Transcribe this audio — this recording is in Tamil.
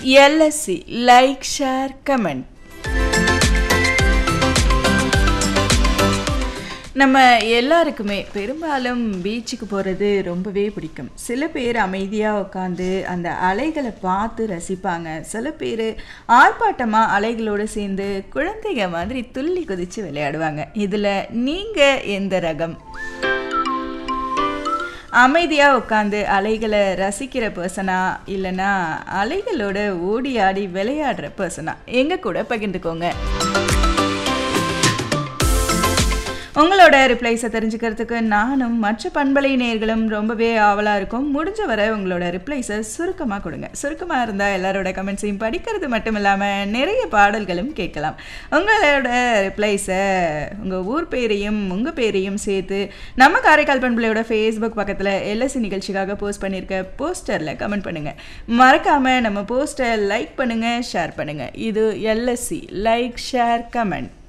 எல்எஸ்சி லைக் ஷேர் கமெண்ட் நம்ம எல்லாருக்குமே பெரும்பாலும் பீச்சுக்கு போகிறது ரொம்பவே பிடிக்கும் சில பேர் அமைதியாக உட்காந்து அந்த அலைகளை பார்த்து ரசிப்பாங்க சில பேர் ஆர்ப்பாட்டமாக அலைகளோடு சேர்ந்து குழந்தைங்க மாதிரி துள்ளி குதித்து விளையாடுவாங்க இதில் நீங்கள் எந்த ரகம் அமைதியாக உட்காந்து அலைகளை ரசிக்கிற பர்சனா இல்லைன்னா அலைகளோட ஓடி ஆடி விளையாடுற பர்சனா எங்கள் கூட பகிர்ந்துக்கோங்க உங்களோட ரிப்ளைஸை தெரிஞ்சுக்கிறதுக்கு நானும் மற்ற பண்பலை நேர்களும் ரொம்பவே ஆவலாக இருக்கும் முடிஞ்ச வரை உங்களோட ரிப்ளைஸை சுருக்கமாக கொடுங்க சுருக்கமாக இருந்தால் எல்லாரோட கமெண்ட்ஸையும் படிக்கிறது மட்டும் இல்லாமல் நிறைய பாடல்களும் கேட்கலாம் உங்களோட ரிப்ளைஸை உங்கள் ஊர் பேரையும் உங்கள் பேரையும் சேர்த்து நம்ம காரைக்கால் பண்பலையோட ஃபேஸ்புக் பக்கத்தில் எல்எஸ்சி நிகழ்ச்சிக்காக போஸ்ட் பண்ணியிருக்க போஸ்டரில் கமெண்ட் பண்ணுங்கள் மறக்காமல் நம்ம போஸ்டர் லைக் பண்ணுங்கள் ஷேர் பண்ணுங்கள் இது எல்எஸ்சி லைக் ஷேர் கமெண்ட்